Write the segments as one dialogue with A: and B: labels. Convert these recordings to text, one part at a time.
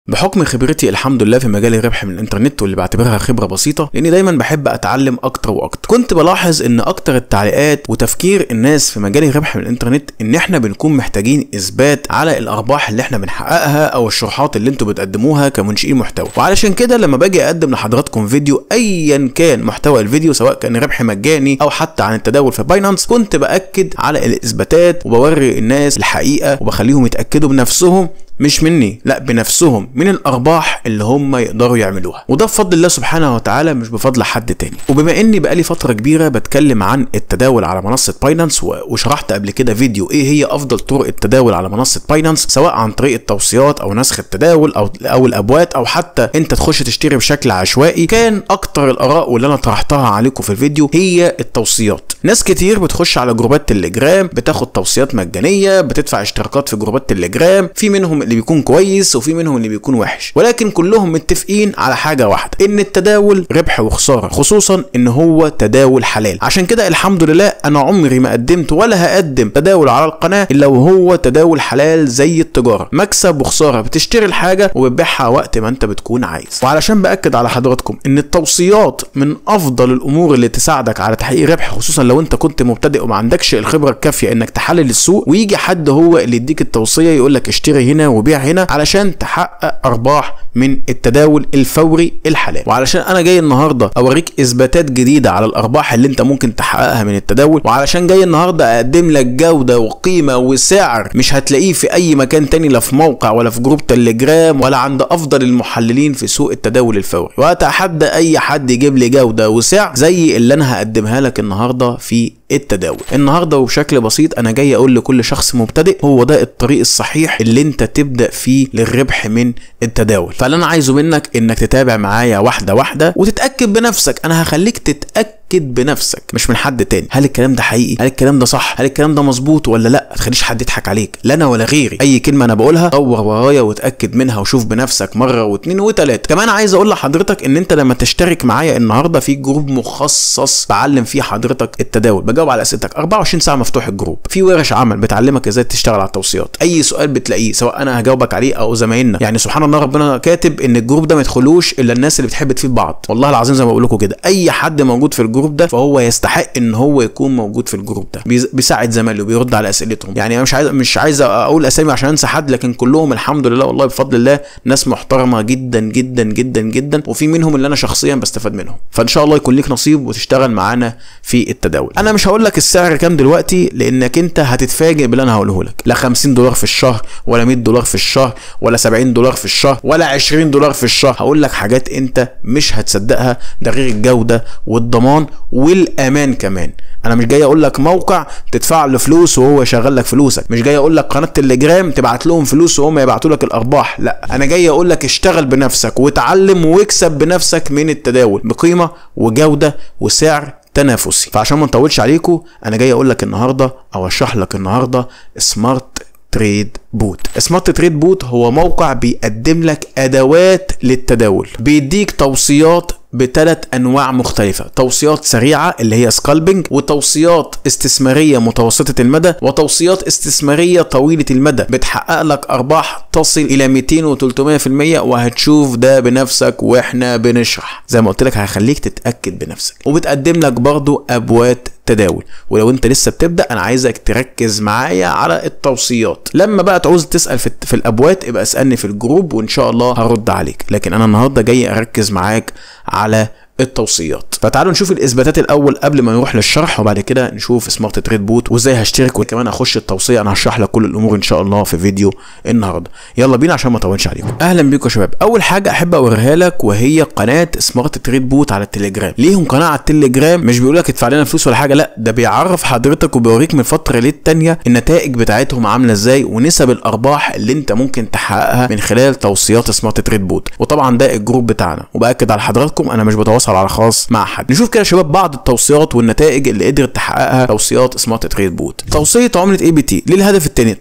A: بحكم خبرتي الحمد لله في مجال الربح من الانترنت واللي بعتبرها خبره بسيطه لاني دايما بحب اتعلم اكتر واكتر كنت بلاحظ ان اكتر التعليقات وتفكير الناس في مجال الربح من الانترنت ان احنا بنكون محتاجين اثبات على الارباح اللي احنا بنحققها او الشروحات اللي انتوا بتقدموها كمنشئين محتوى وعلشان كده لما باجي اقدم لحضراتكم فيديو ايا كان محتوى الفيديو سواء كان ربح مجاني او حتى عن التداول في باينانس كنت باكد على الاثباتات وبوري الناس الحقيقه وبخليهم يتاكدوا بنفسهم مش مني لا بنفسهم من الارباح اللي هم يقدروا يعملوها وده بفضل الله سبحانه وتعالى مش بفضل حد تاني وبما اني بقالي فتره كبيره بتكلم عن التداول على منصه باينانس وشرحت قبل كده فيديو ايه هي افضل طرق التداول على منصه باينانس سواء عن طريق التوصيات او نسخ التداول او او الابوات او حتى انت تخش تشتري بشكل عشوائي كان اكتر الاراء واللي انا طرحتها عليكم في الفيديو هي التوصيات ناس كتير بتخش على جروبات تليجرام بتاخد توصيات مجانيه بتدفع اشتراكات في جروبات تليجرام في منهم اللي بيكون كويس وفي منهم اللي بيكون وحش ولكن كلهم متفقين على حاجه واحده ان التداول ربح وخساره خصوصا ان هو تداول حلال عشان كده الحمد لله انا عمري ما قدمت ولا هقدم تداول على القناه الا وهو تداول حلال زي التجاره مكسب وخساره بتشتري الحاجه وبتبيعها وقت ما انت بتكون عايز وعلشان باكد على حضراتكم ان التوصيات من افضل الامور اللي تساعدك على تحقيق ربح خصوصا لو انت كنت مبتدئ وما عندكش الخبره الكافيه انك تحلل السوق ويجي حد هو اللي يديك التوصيه يقول لك اشتري هنا وبيع هنا علشان تحقق ارباح من التداول الفوري الحلال وعلشان انا جاي النهارده اوريك اثباتات جديده على الارباح اللي انت ممكن تحققها من التداول وعلشان جاي النهارده اقدم لك جوده وقيمه وسعر مش هتلاقيه في اي مكان تاني لا في موقع ولا في جروب تليجرام ولا عند افضل المحللين في سوق التداول الفوري واتحدى اي حد يجيب لي جوده وسعر زي اللي انا هقدمها لك النهارده في التداول النهارده وبشكل بسيط انا جاي اقول لكل شخص مبتدئ هو ده الطريق الصحيح اللي انت تبدا فيه للربح من التداول فاللي انا عايزه منك انك تتابع معايا واحده واحده وتتاكد بنفسك انا هخليك تتاكد بنفسك مش من حد تاني هل الكلام ده حقيقي هل الكلام ده صح هل الكلام ده مظبوط ولا لا ما تخليش حد يضحك عليك لا انا ولا غيري اي كلمه انا بقولها دور ورايا وتاكد منها وشوف بنفسك مره واثنين وثلاثه كمان عايز اقول لحضرتك ان انت لما تشترك معايا النهارده في جروب مخصص بعلم فيه حضرتك التداول بجاوب على اسئلتك 24 ساعه مفتوح الجروب في ورش عمل بتعلمك ازاي تشتغل على التوصيات اي سؤال بتلاقيه سواء انا هجاوبك عليه او زمايلنا يعني سبحان الله ربنا كاتب ان الجروب ده ما يدخلوش الا الناس اللي بتحب تفيد بعض والله العظيم زي ما بقول لكم كده اي حد موجود في الجروب ده فهو يستحق ان هو يكون موجود في الجروب ده بيساعد زمايله بيرد على اسئلتهم يعني انا مش عايز مش عايز اقول اسامي عشان انسى حد لكن كلهم الحمد لله والله بفضل الله ناس محترمه جدا جدا جدا جدا وفي منهم اللي انا شخصيا بستفاد منهم فان شاء الله يكون ليك نصيب وتشتغل معانا في التداول انا مش هقول لك السعر كام دلوقتي لانك انت هتتفاجئ باللي انا هقوله لك لا 50 دولار في الشهر ولا 100 دولار في الشهر ولا 70 دولار في الشهر ولا 20 دولار في الشهر هقول لك حاجات انت مش هتصدقها ده غير الجوده والضمان والامان كمان انا مش جاي اقول لك موقع تدفع له فلوس وهو يشغل لك فلوسك مش جاي اقول لك قناه تليجرام تبعت لهم فلوس وهم يبعتوا لك الارباح لا انا جاي اقول لك اشتغل بنفسك وتعلم واكسب بنفسك من التداول بقيمه وجوده وسعر تنافسي فعشان ما نطولش عليكم انا جاي اقول لك النهارده او اشرح لك النهارده سمارت تريد بوت سمارت تريد بوت هو موقع بيقدم لك ادوات للتداول بيديك توصيات بثلاث انواع مختلفه توصيات سريعه اللي هي سكالبنج وتوصيات استثماريه متوسطه المدى وتوصيات استثماريه طويله المدى بتحقق لك ارباح تصل الى 200 و300% وهتشوف ده بنفسك واحنا بنشرح زي ما قلت لك هخليك تتاكد بنفسك وبتقدم لك برضو ابوات تداول ولو انت لسه بتبدا انا عايزك تركز معايا على التوصيات لما بقى تعوز تسال في, في الابوات ابقى اسالني في الجروب وان شاء الله هرد عليك لكن انا النهارده جاي اركز معاك على التوصيات فتعالوا نشوف الاثباتات الاول قبل ما نروح للشرح وبعد كده نشوف سمارت تريد بوت وازاي هشترك وكمان اخش التوصيه انا هشرح لك كل الامور ان شاء الله في فيديو النهارده يلا بينا عشان ما اطولش عليكم اهلا بيكم يا شباب اول حاجه احب اوريها لك وهي قناه سمارت تريد بوت على التليجرام ليهم قناه على التليجرام مش بيقول لك ادفع لنا فلوس ولا حاجه لا ده بيعرف حضرتك وبيوريك من فتره للتانيه النتائج بتاعتهم عامله ازاي ونسب الارباح اللي انت ممكن تحققها من خلال توصيات سمارت تريد بوت وطبعا ده الجروب بتاعنا وباكد على حضراتكم انا مش بتواصل على خاص مع حد نشوف كده يا شباب بعض التوصيات والنتائج اللي قدرت تحققها توصيات سمارت تريد بوت توصيه عمله اي بي تي للهدف الثاني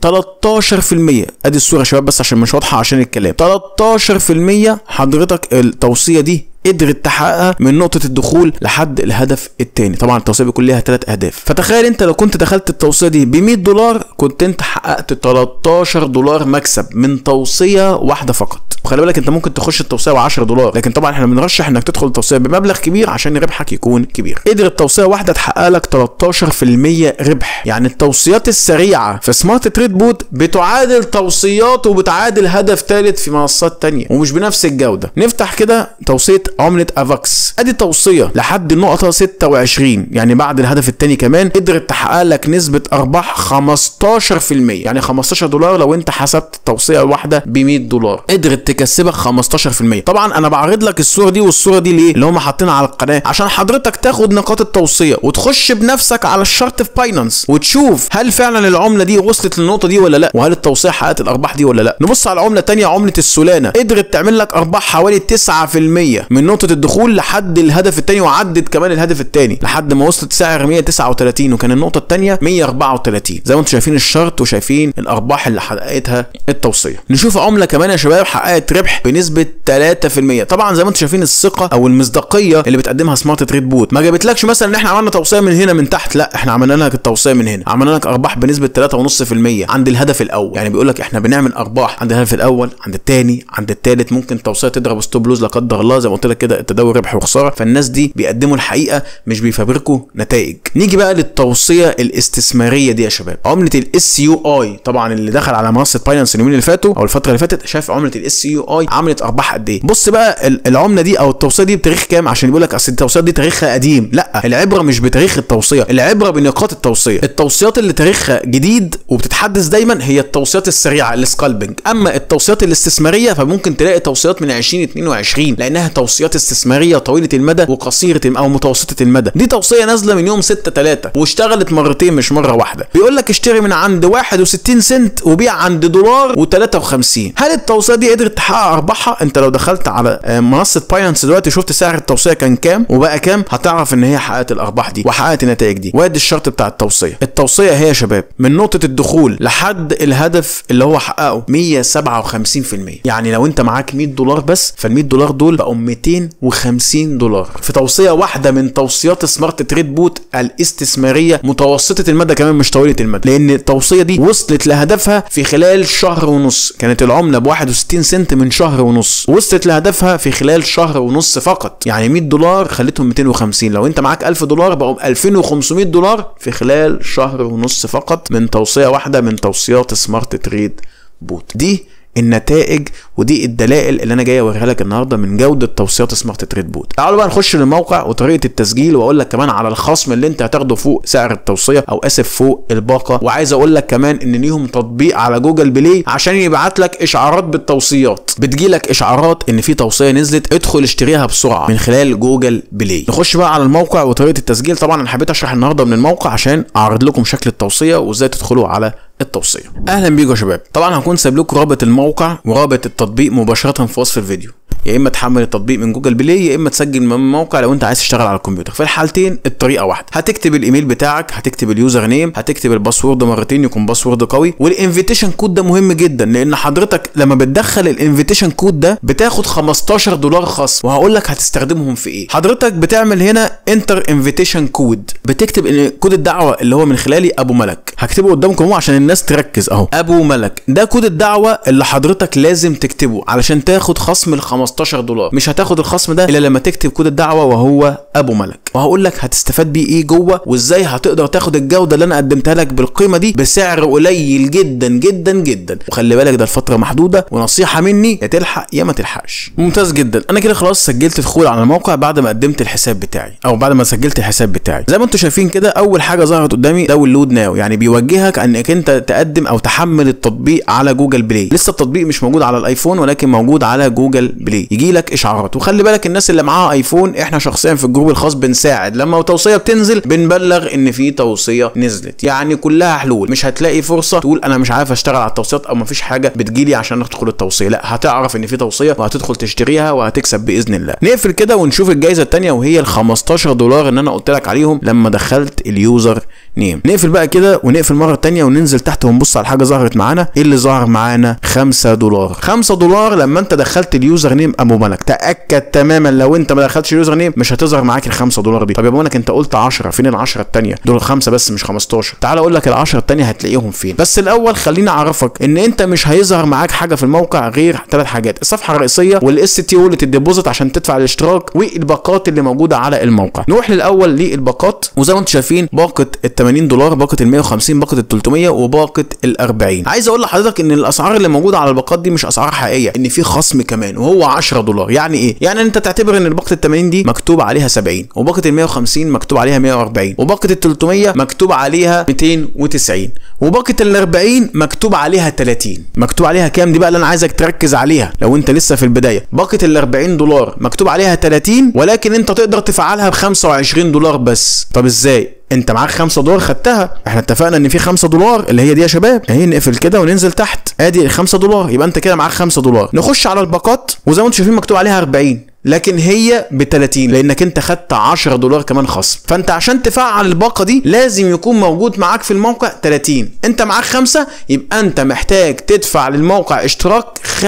A: 13% ادي الصوره يا شباب بس عشان مش واضحه عشان الكلام 13% حضرتك التوصيه دي قدرت تحققها من نقطة الدخول لحد الهدف التاني طبعا التوصية بيكون ليها ثلاث أهداف فتخيل أنت لو كنت دخلت التوصية دي ب 100 دولار كنت أنت حققت 13 دولار مكسب من توصية واحدة فقط وخلي بالك انت ممكن تخش التوصيه ب 10 دولار لكن طبعا احنا بنرشح انك تدخل التوصيه بمبلغ كبير عشان ربحك يكون كبير قدر التوصيه واحده تحقق لك 13% ربح يعني التوصيات السريعه في سمارت تريد بوت بتعادل توصيات وبتعادل هدف ثالث في منصات تانية ومش بنفس الجوده نفتح كده توصيه عمله افاكس ادي توصيه لحد النقطه 26 يعني بعد الهدف الثاني كمان قدرت تحقق لك نسبه ارباح 15% يعني 15 دولار لو انت حسبت التوصيه الواحده ب 100 دولار قدرت تكسبك 15% طبعا انا بعرض لك الصوره دي والصوره دي ليه اللي هم حاطينها على القناه عشان حضرتك تاخد نقاط التوصيه وتخش بنفسك على الشارت في باينانس وتشوف هل فعلا العمله دي وصلت للنقطه دي ولا لا وهل التوصيه حققت الارباح دي ولا لا نبص على عمله تانية عمله السولانا قدرت تعمل لك ارباح حوالي 9% من نقطه الدخول لحد الهدف الثاني وعدت كمان الهدف الثاني لحد ما وصلت سعر 139 وكان النقطه الثانيه 134 زي ما انتم شايفين الشرط وشايفين الارباح اللي حققتها التوصيه نشوف عمله كمان يا شباب حققت ربح بنسبه 3% طبعا زي ما انتم شايفين الثقه او المصداقيه اللي بتقدمها سمارت تريد بوت ما جابتلكش مثلا ان احنا عملنا توصيه من هنا من تحت لا احنا عملنا لك التوصيه من هنا عملنا لك ارباح بنسبه 3.5% عند الهدف الاول يعني بيقول لك احنا بنعمل ارباح عند الهدف الاول عند الثاني عند الثالث ممكن توصيه تضرب ستوب لوز لا قدر الله زي ما قلت لك كده التداول ربح وخساره فالناس دي بيقدموا الحقيقه مش بيفبركوا نتائج نيجي بقى للتوصيه الاستثماريه دي يا شباب عمله الاس يو اي طبعا اللي دخل على منصه باينانس اليومين اللي فاتوا او الفتره اللي فاتت شاف عمله الاس يو اي عملت ارباح قد ايه بص بقى ال- العمله دي او التوصيه دي بتاريخ كام عشان يقول لك اصل التوصيه دي تاريخها قديم لا العبره مش بتاريخ التوصيه العبره بنقاط التوصيه التوصيات اللي تاريخها جديد وبتتحدث دايما هي التوصيات السريعه السكالبنج اما التوصيات الاستثماريه فممكن تلاقي توصيات من 2022 لانها توصيات استثماريه طويله المدى وقصيره الم- او متوسطه المدى دي توصيه نازله من يوم 6 3 واشتغلت مرتين مش مره واحده بيقول لك اشتري من عند 61 سنت وبيع عند دولار و53 هل التوصيه دي قدرت تحقق ارباحها انت لو دخلت على آه، منصه باينانس دلوقتي شفت سعر التوصيه كان كام وبقى كام هتعرف ان هي حققت الارباح دي وحققت النتائج دي وادي الشرط بتاع التوصيه التوصيه هي يا شباب من نقطه الدخول لحد الهدف اللي هو حققه 157% يعني لو انت معاك 100 دولار بس فال 100 دولار دول بقوا 250 دولار في توصيه واحده من توصيات سمارت تريد بوت الاستثماريه متوسطه المدى كمان مش طويله المدى لان التوصيه دي وصلت لهدفها في خلال شهر ونص كانت العمله ب 61 سنت من شهر ونص وصلت لهدفها في خلال شهر ونص فقط يعني 100 دولار خليتهم 250 لو انت معاك 1000 دولار بقوا 2500 دولار في خلال شهر ونص فقط من توصيه واحده من توصيات سمارت تريد بوت دي النتائج ودي الدلائل اللي انا جاي اوريها لك النهارده من جوده توصيات سمارت تريد بوت تعالوا بقى نخش للموقع وطريقه التسجيل واقول لك كمان على الخصم اللي انت هتاخده فوق سعر التوصيه او اسف فوق الباقه وعايز اقول لك كمان ان ليهم تطبيق على جوجل بلاي عشان يبعت لك اشعارات بالتوصيات بتجي لك اشعارات ان في توصيه نزلت ادخل اشتريها بسرعه من خلال جوجل بلاي نخش بقى على الموقع وطريقه التسجيل طبعا انا حبيت اشرح النهارده من الموقع عشان اعرض لكم شكل التوصيه وازاي تدخلوا على التوصيه اهلا بيكم يا شباب طبعا هكون سايب لكم رابط الموقع ورابط التطبيق مباشره في وصف الفيديو يا اما تحمل التطبيق من جوجل بلاي يا اما تسجل من الموقع لو انت عايز تشتغل على الكمبيوتر في الحالتين الطريقه واحده هتكتب الايميل بتاعك هتكتب اليوزر نيم هتكتب الباسورد مرتين يكون باسورد قوي والانفيتيشن كود ده مهم جدا لان حضرتك لما بتدخل الانفيتيشن كود ده بتاخد 15 دولار خصم وهقول لك هتستخدمهم في ايه حضرتك بتعمل هنا انتر انفيتيشن كود بتكتب إن كود الدعوه اللي هو من خلالي ابو ملك هكتبه قدامكم اهو عشان الناس تركز اهو ابو ملك ده كود الدعوه اللي حضرتك لازم تكتبه علشان تاخد خصم ال 15 دولار مش هتاخد الخصم ده الا لما تكتب كود الدعوه وهو ابو ملك وهقول لك هتستفاد بيه ايه جوه وازاي هتقدر تاخد الجوده اللي انا قدمتها لك بالقيمه دي بسعر قليل جدا جدا جدا وخلي بالك ده الفتره محدوده ونصيحه مني يا تلحق يا ما تلحقش ممتاز جدا انا كده خلاص سجلت دخول على الموقع بعد ما قدمت الحساب بتاعي او بعد ما سجلت الحساب بتاعي زي ما انتم شايفين كده اول حاجه ظهرت قدامي داونلود ناو يعني بيوجهك انك انت تقدم او تحمل التطبيق على جوجل بلاي لسه التطبيق مش موجود على الايفون ولكن موجود على جوجل بلاي يجي لك اشعارات وخلي بالك الناس اللي معاها ايفون احنا شخصيا في الجروب الخاص بنساعد لما توصيه بتنزل بنبلغ ان في توصيه نزلت يعني كلها حلول مش هتلاقي فرصه تقول انا مش عارف اشتغل على التوصيات او مفيش حاجه بتجيلي عشان ادخل التوصيه لا هتعرف ان في توصيه وهتدخل تشتريها وهتكسب باذن الله نقفل كده ونشوف الجائزه الثانيه وهي ال 15 دولار اللي انا قلت لك عليهم لما دخلت اليوزر نيم نقفل بقى كده ونقفل مره تانية وننزل تحت ونبص على حاجه ظهرت معانا ايه اللي ظهر معانا 5 دولار 5 دولار لما انت دخلت اليوزر نيم نيم ابو ملك تاكد تماما لو انت ما دخلتش اليوزر نيم مش هتظهر معاك ال 5 دولار دي طب يا ابو ملك انت قلت 10 فين ال 10 الثانيه دول خمسه بس مش 15 تعال اقول لك ال 10 الثانيه هتلاقيهم فين بس الاول خليني اعرفك ان انت مش هيظهر معاك حاجه في الموقع غير ثلاث حاجات الصفحه الرئيسيه والاس تي والت الديبوزيت عشان تدفع الاشتراك والباقات اللي موجوده على الموقع نروح للاول للباقات وزي ما انتم شايفين باقه ال 80 دولار باقه ال 150 باقه ال 300 وباقه ال 40 عايز اقول لحضرتك ان الاسعار اللي موجوده على الباقات دي مش اسعار حقيقيه ان في خصم كمان وهو 10 دولار يعني ايه يعني انت تعتبر ان باقه ال 80 دي مكتوب عليها 70 وباقه ال 150 مكتوب عليها 140 وباقه ال 300 مكتوب عليها 290 وباقه ال 40 مكتوب عليها 30 مكتوب عليها كام دي بقى اللي انا عايزك تركز عليها لو انت لسه في البدايه باقه ال 40 دولار مكتوب عليها 30 ولكن انت تقدر تفعلها ب 25 دولار بس طب ازاي انت معاك 5 دولار خدتها احنا اتفقنا ان في 5 دولار اللي هي دي يا شباب اهي نقفل كده وننزل تحت ادي 5 دولار يبقى انت كده معاك 5 دولار نخش على الباقات وزي ما انتم شايفين مكتوب عليها 40 لكن هي ب 30 لانك انت خدت 10 دولار كمان خصم فانت عشان تفعل الباقه دي لازم يكون موجود معاك في الموقع 30 انت معاك 5 يبقى انت محتاج تدفع للموقع اشتراك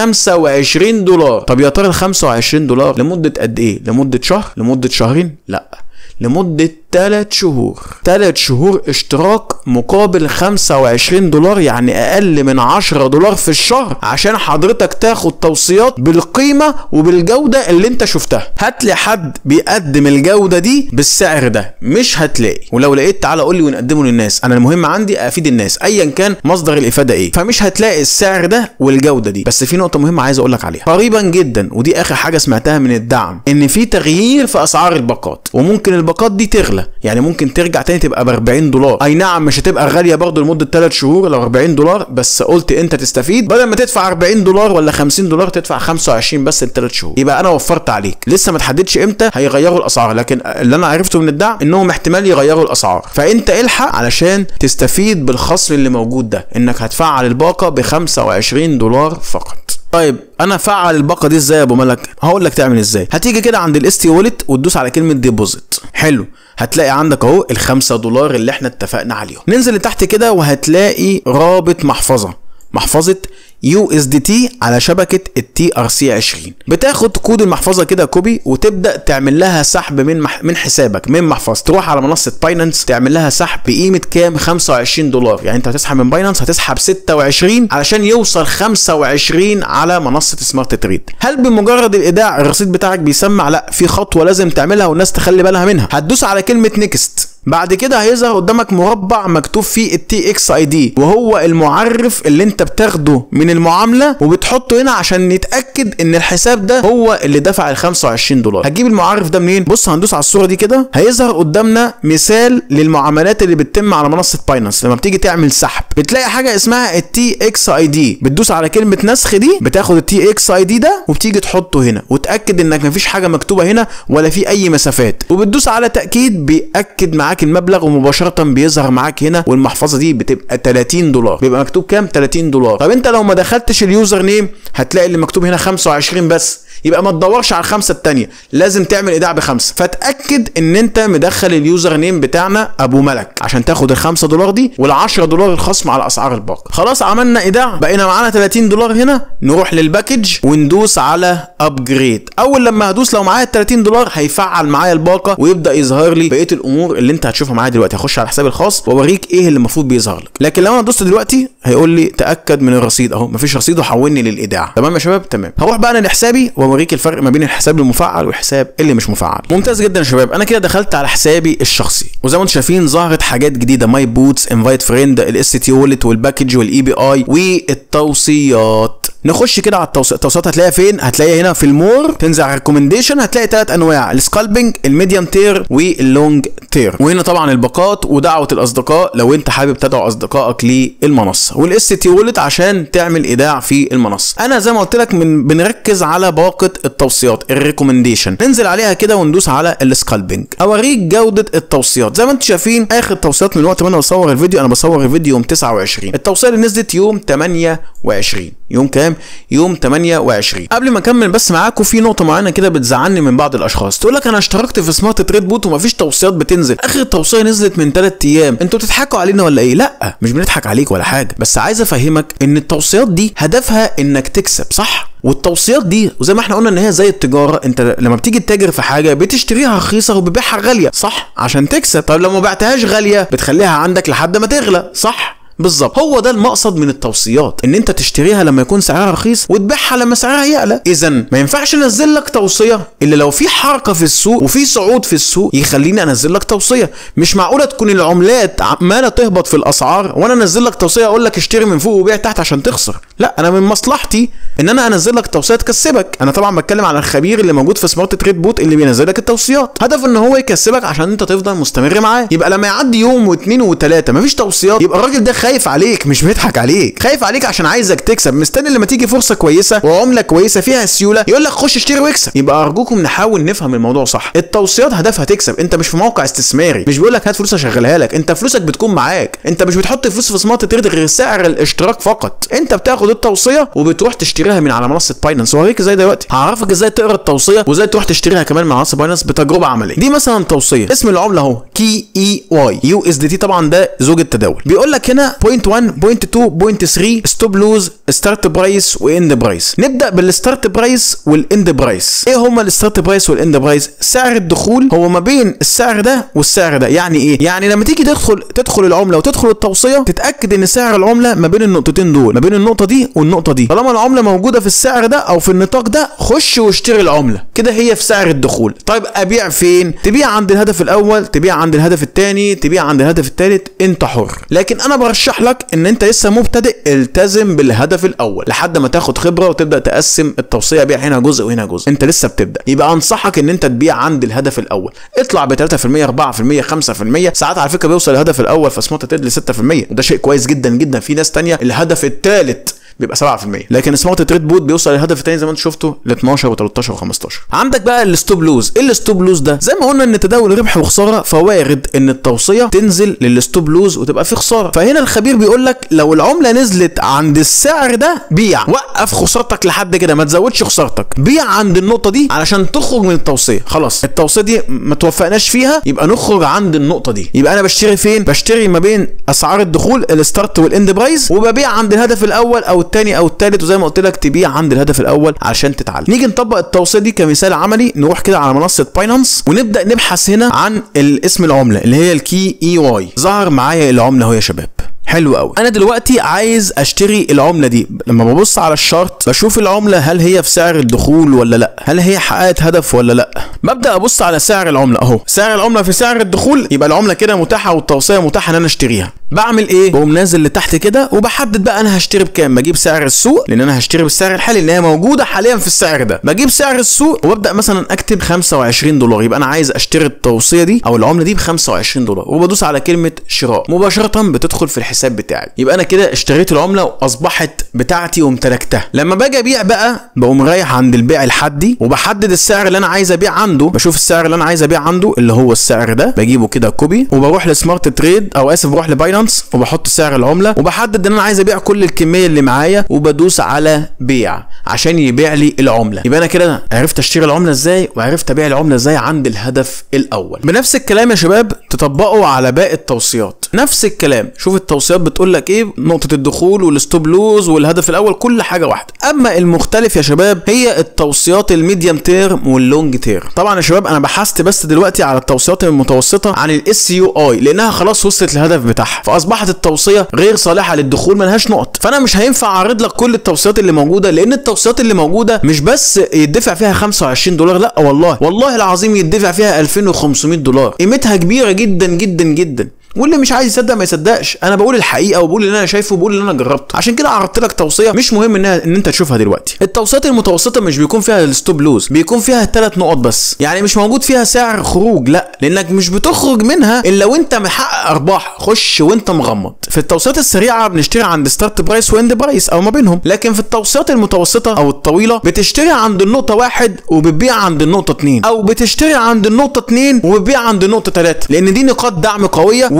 A: 25 دولار طب يا ترى ال 25 دولار لمده قد ايه لمده شهر لمده شهرين لا لمدة 3 شهور 3 شهور اشتراك مقابل 25 دولار يعني اقل من 10 دولار في الشهر عشان حضرتك تاخد توصيات بالقيمة وبالجودة اللي انت شفتها هات لي حد بيقدم الجودة دي بالسعر ده مش هتلاقي ولو لقيت تعالى قول لي ونقدمه للناس انا المهم عندي افيد الناس ايا كان مصدر الافادة ايه فمش هتلاقي السعر ده والجودة دي بس في نقطة مهمة عايز اقول لك عليها قريبا جدا ودي اخر حاجة سمعتها من الدعم ان في تغيير في اسعار الباقات وممكن الباقات دي تغلى يعني ممكن ترجع تاني تبقى ب 40 دولار اي نعم مش هتبقى غاليه برضه لمده 3 شهور لو 40 دولار بس قلت انت تستفيد بدل ما تدفع 40 دولار ولا 50 دولار تدفع 25 بس لثلاث شهور يبقى انا وفرت عليك لسه ما تحددش امتى هيغيروا الاسعار لكن اللي انا عرفته من الدعم انهم احتمال يغيروا الاسعار فانت الحق علشان تستفيد بالخصم اللي موجود ده انك هتفعل الباقه ب 25 دولار فقط طيب انا فعل الباقه دي ازاي يا ابو ملك هقول لك تعمل ازاي هتيجي كده عند الاس تي والت وتدوس على كلمه ديبوزيت حلو هتلاقي عندك اهو ال 5 دولار اللي احنا اتفقنا عليهم ننزل لتحت كده وهتلاقي رابط محفظه محفظه يو اس دي تي على شبكه التي ار سي 20 بتاخد كود المحفظه كده كوبي وتبدا تعمل لها سحب من مح... من حسابك من محفظه تروح على منصه باينانس تعمل لها سحب بقيمه كام 25 دولار يعني انت هتسحب من باينانس هتسحب 26 علشان يوصل 25 على منصه سمارت تريد هل بمجرد الايداع الرصيد بتاعك بيسمع لا في خطوه لازم تعملها والناس تخلي بالها منها هتدوس على كلمه نيكست بعد كده هيظهر قدامك مربع مكتوب فيه التي اكس اي دي وهو المعرف اللي انت بتاخده من المعامله وبتحطه هنا عشان نتاكد ان الحساب ده هو اللي دفع ال 25 دولار هتجيب المعرف ده منين بص هندوس على الصوره دي كده هيظهر قدامنا مثال للمعاملات اللي بتتم على منصه باينانس لما بتيجي تعمل سحب بتلاقي حاجه اسمها التي اكس اي دي بتدوس على كلمه نسخ دي بتاخد التي اكس اي دي ده وبتيجي تحطه هنا وتاكد انك مفيش حاجه مكتوبه هنا ولا في اي مسافات وبتدوس على تاكيد بياكد معاك المبلغ ومباشره بيظهر معاك هنا والمحفظه دي بتبقى 30 دولار بيبقى مكتوب كام 30 دولار طب انت لو ما دخلتش اليوزر نيم هتلاقي اللي مكتوب هنا 25 بس يبقى ما تدورش على الخمسه التانيه لازم تعمل ايداع بخمسه فتاكد ان انت مدخل اليوزر نيم بتاعنا ابو ملك عشان تاخد الخمسة دولار دي وال10 دولار الخصم على اسعار الباقه خلاص عملنا ايداع بقينا معانا 30 دولار هنا نروح للباكج وندوس على ابجريد اول لما هدوس لو معايا 30 دولار هيفعل معايا الباقه ويبدا يظهر لي بقيه الامور اللي انت هتشوفها معايا دلوقتي هخش على حسابي الخاص واوريك ايه اللي المفروض بيظهر لك لكن لو انا دوست دلوقتي هيقول لي تاكد من الرصيد اهو مفيش رصيد وحولني للايداع تمام يا شباب تمام هروح بقى انا لحسابي واوريك الفرق ما بين الحساب المفعل والحساب اللي مش مفعل ممتاز جدا يا شباب انا كده دخلت على حسابي الشخصي وزي ما انتم شايفين ظهرت حاجات جديده ماي بوتس انفايت فريند الاس تي وولت والباكج والاي بي اي والتوصيات نخش كده على التوصيات التوصيات هتلاقيها فين هتلاقيها هنا في المور تنزل على الريكومنديشن هتلاقي ثلاث انواع السكالبنج الميديوم تير واللونج تير وهنا طبعا الباقات ودعوه الاصدقاء لو انت حابب تدعو اصدقائك للمنصه والاس تي وولت عشان تعمل ايداع في المنصه انا زي ما قلت لك من بنركز على باقه التوصيات الريكومنديشن ننزل عليها كده وندوس على السكالبنج اوريك جوده التوصيات زي ما انتم شايفين اخر توصيات من وقت ما انا بصور الفيديو انا بصور الفيديو يوم 29 التوصيه اللي نزلت يوم 28 يوم كام كام يوم 28 قبل ما اكمل بس معاكم في نقطه معينه كده بتزعلني من بعض الاشخاص تقول لك انا اشتركت في سمارت تريد بوت ومفيش توصيات بتنزل اخر توصيه نزلت من 3 ايام انتوا بتضحكوا علينا ولا ايه لا مش بنضحك عليك ولا حاجه بس عايز افهمك ان التوصيات دي هدفها انك تكسب صح والتوصيات دي وزي ما احنا قلنا ان هي زي التجاره انت لما بتيجي تتاجر في حاجه بتشتريها رخيصه وبتبيعها غاليه صح عشان تكسب طب لو ما بعتهاش غاليه بتخليها عندك لحد ما تغلى صح بالظبط هو ده المقصد من التوصيات ان انت تشتريها لما يكون سعرها رخيص وتبيعها لما سعرها يعلى اذا ما ينفعش انزل لك توصيه الا لو في حركه في السوق وفي صعود في السوق يخليني انزل لك توصيه مش معقوله تكون العملات عماله تهبط في الاسعار وانا انزل لك توصيه اقول لك اشتري من فوق وبيع تحت عشان تخسر لا انا من مصلحتي ان انا انزل لك توصيه تكسبك انا طبعا بتكلم على الخبير اللي موجود في سمارت تريد بوت اللي بينزل لك التوصيات هدف ان هو يكسبك عشان انت تفضل مستمر معاه يبقى لما يعدي يوم واثنين وثلاثه مفيش توصيات يبقى الراجل ده خايف عليك مش بيضحك عليك خايف عليك عشان عايزك تكسب مستني لما تيجي فرصه كويسه وعمله كويسه فيها سيوله يقول لك خش اشتري واكسب يبقى ارجوكم نحاول نفهم الموضوع صح التوصيات هدفها تكسب انت مش في موقع استثماري مش بيقول لك هات فلوس اشغلها لك انت فلوسك بتكون معاك انت مش بتحط فلوس في سمارت تريد غير سعر الاشتراك فقط انت بتاخد التوصيه وبتروح تشتريها من على منصه باينانس وهوريك ازاي دلوقتي هعرفك ازاي تقرا التوصيه وازاي تروح تشتريها كمان من منصه باينانس بتجربه عمليه دي مثلا توصيه اسم العمله اهو كي اي واي يو اس دي تي طبعا ده زوج التداول بيقول لك هنا بوينت 1 بوينت 2 بوينت 3 ستوب لوز ستارت برايس واند برايس نبدا بالستارت برايس والاند برايس ايه هما الستارت برايس والاند برايس سعر الدخول هو ما بين السعر ده والسعر ده يعني ايه يعني لما تيجي تدخل تدخل العمله وتدخل التوصيه تتاكد ان سعر العمله ما بين النقطتين دول ما بين النقطه دي والنقطه دي طالما العمله موجوده في السعر ده او في النطاق ده خش واشتري العمله كده هي في سعر الدخول طيب ابيع فين تبيع عند الهدف الاول تبيع عند الهدف الثاني تبيع عند الهدف الثالث انت حر لكن انا برشح لك ان انت لسه مبتدئ التزم بالهدف الاول لحد ما تاخد خبره وتبدا تقسم التوصيه بيع هنا جزء وهنا جزء انت لسه بتبدا يبقى انصحك ان انت تبيع عند الهدف الاول اطلع ب 3% 4% 5% ساعات على فكره بيوصل الهدف الاول في سمارت تريد ل 6% وده شيء كويس جدا جدا في ناس تانية الهدف الثالث بيبقى 7% لكن سمارت تريد بوت بيوصل للهدف الثاني زي ما انت شفته ل 12 و13 و15 عندك بقى الستوب لوز ايه الستوب لوز ده زي ما قلنا ان تداول ربح وخساره فوارد ان التوصيه تنزل للستوب لوز وتبقى في خساره فهنا الخبير بيقول لك لو العمله نزلت عند السعر ده بيع وقف خسارتك لحد كده ما تزودش خسارتك بيع عند النقطه دي علشان تخرج من التوصيه خلاص التوصيه دي ما توفقناش فيها يبقى نخرج عند النقطه دي يبقى انا بشتري فين بشتري ما بين اسعار الدخول الستارت والاند برايس وببيع عند الهدف الاول او الثاني او الثالث وزي ما قلت لك تبيع عند الهدف الاول عشان تتعلم نيجي نطبق التوصيه دي كمثال عملي نروح كده على منصه باينانس ونبدا نبحث هنا عن الاسم العمله اللي هي الكي اي واي ظهر معايا العمله اهو يا شباب حلو قوي انا دلوقتي عايز اشتري العمله دي لما ببص على الشارت بشوف العمله هل هي في سعر الدخول ولا لا هل هي حققت هدف ولا لا ببدا ابص على سعر العمله اهو سعر العمله في سعر الدخول يبقى العمله كده متاحه والتوصيه متاحه ان انا اشتريها بعمل ايه بقوم نازل لتحت كده وبحدد بقى انا هشتري بكام بجيب سعر السوق لان انا هشتري بالسعر الحالي اللي هي موجوده حاليا في السعر ده بجيب سعر السوق وابدا مثلا اكتب 25 دولار يبقى انا عايز اشتري التوصيه دي او العمله دي ب 25 دولار وبدوس على كلمه شراء مباشره بتدخل في الحساب بتاعي يبقى انا كده اشتريت العمله واصبحت بتاعتي وامتلكتها لما باجي ابيع بقى بقوم رايح عند البيع الحدي وبحدد السعر اللي انا عايز ابيع عنده بشوف السعر اللي انا عايز ابيع عنده اللي هو السعر ده بجيبه كده كوبي وبروح لسمارت تريد او اسف بروح لباينانس وبحط سعر العمله وبحدد ان انا عايز ابيع كل الكميه اللي معايا وبدوس على بيع عشان يبيع لي العمله يبقى انا كده عرفت اشتري العمله ازاي وعرفت ابيع العمله ازاي عند الهدف الاول بنفس الكلام يا شباب تطبقه على باقي التوصيات نفس الكلام شوف التوصيات بتقول لك ايه نقطه الدخول والستوب لوز والهدف الاول كل حاجه واحده اما المختلف يا شباب هي التوصيات الميديم تيرم واللونج تيرم طبعا يا شباب انا بحثت بس دلوقتي على التوصيات المتوسطه عن الاس يو اي لانها خلاص وصلت للهدف بتاعها فاصبحت التوصيه غير صالحه للدخول ملهاش نقط فانا مش هينفع اعرض لك كل التوصيات اللي موجوده لان التوصيات اللي موجوده مش بس يدفع فيها 25 دولار لا والله والله العظيم يدفع فيها 2500 دولار قيمتها كبيره جدا جدا جدا واللي مش عايز يصدق ما يصدقش انا بقول الحقيقه وبقول اللي انا شايفه وبقول اللي انا جربته عشان كده عرضت لك توصيه مش مهم انها ان انت تشوفها دلوقتي التوصيات المتوسطه مش بيكون فيها الستوب لوز بيكون فيها ثلاث نقط بس يعني مش موجود فيها سعر خروج لا لانك مش بتخرج منها الا وانت محقق ارباح خش وانت مغمض في التوصيات السريعه بنشتري عند ستارت برايس واند برايس او ما بينهم لكن في التوصيات المتوسطه او الطويله بتشتري عند النقطه واحد وبتبيع عند النقطه اتنين او بتشتري عند النقطه اتنين وبتبيع عند النقطه تلاته لان دي نقاط دعم قويه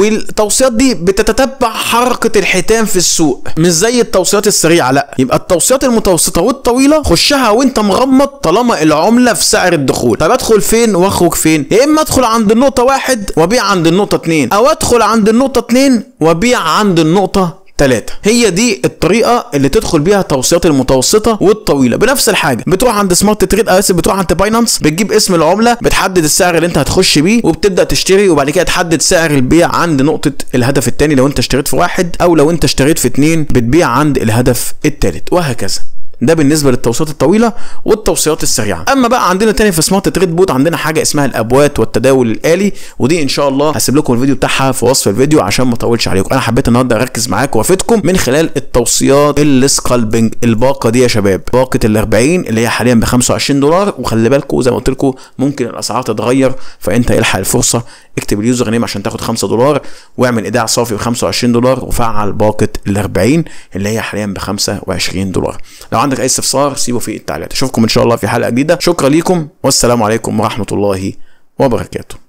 A: والتوصيات دي بتتتبع حركه الحيتان في السوق مش زي التوصيات السريعه لا يبقى التوصيات المتوسطه والطويله خشها وانت مغمض طالما العمله في سعر الدخول طب ادخل فين واخرج فين يا اما ادخل عند النقطه واحد وابيع عند النقطه اتنين او ادخل عند النقطه اتنين وابيع عند النقطه 3 هي دي الطريقه اللي تدخل بيها التوصيات المتوسطه والطويله بنفس الحاجه بتروح عند سمارت تريد اسف بتروح عند باينانس بتجيب اسم العمله بتحدد السعر اللي انت هتخش بيه وبتبدا تشتري وبعد كده تحدد سعر البيع عند نقطه الهدف الثاني لو انت اشتريت في واحد او لو انت اشتريت في اتنين بتبيع عند الهدف الثالث وهكذا ده بالنسبه للتوصيات الطويله والتوصيات السريعه اما بقى عندنا تاني في سمارت تريد بوت عندنا حاجه اسمها الابوات والتداول الالي ودي ان شاء الله هسيب لكم الفيديو بتاعها في وصف الفيديو عشان ما اطولش عليكم انا حبيت النهارده اركز معاكم وافيدكم من خلال التوصيات السكالبنج الباقه دي يا شباب باقه ال 40 اللي هي حاليا ب 25 دولار وخلي بالكم زي ما قلت لكم ممكن الاسعار تتغير فانت الحق الفرصه اكتب اليوزر نيم عشان تاخد 5 دولار واعمل ايداع صافي ب 25 دولار وفعل باقه ال 40 اللي هي حاليا ب 25 دولار لو عندك اي استفسار سيبه في التعليقات اشوفكم ان شاء الله في حلقه جديده شكرا ليكم والسلام عليكم ورحمه الله وبركاته